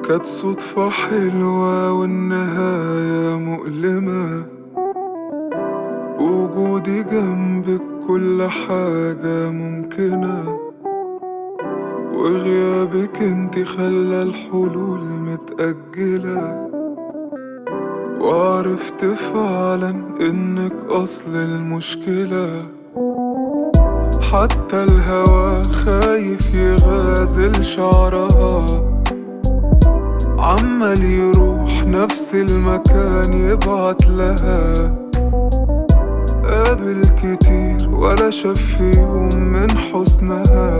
كانت صدفة حلوة والنهاية مؤلمة بوجودي جنبك كل حاجة ممكنة وغيابك انت خلى الحلول متأجلة وعرفت فعلا انك اصل المشكلة حتى الهوى خايف يغازل شعرها عمال يروح نفس المكان يبعت لها قابل كتير ولا شاف في يوم من حسنها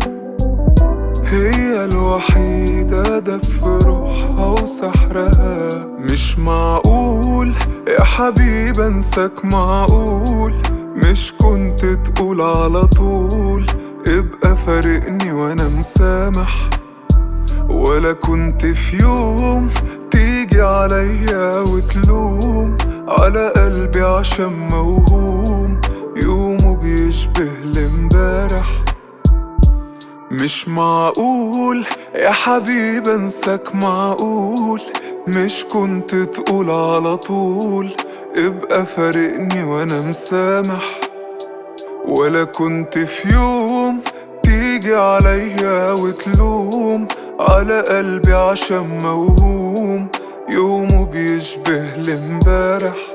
هي الوحيدة ده في روحها وسحرها مش معقول يا حبيب انساك معقول مش كنت تقول على طول ابقى فارقني وانا مسامح ولا كنت في يوم تيجي عليا وتلوم على قلبي عشان موهوم يومه بيشبه الامبارح مش معقول يا حبيب انساك معقول مش كنت تقول على طول ابقى فارقني وانا مسامح ولا كنت في يوم تيجي عليا وتلوم على قلبي عشان موهوم يومه بيشبه الامبارح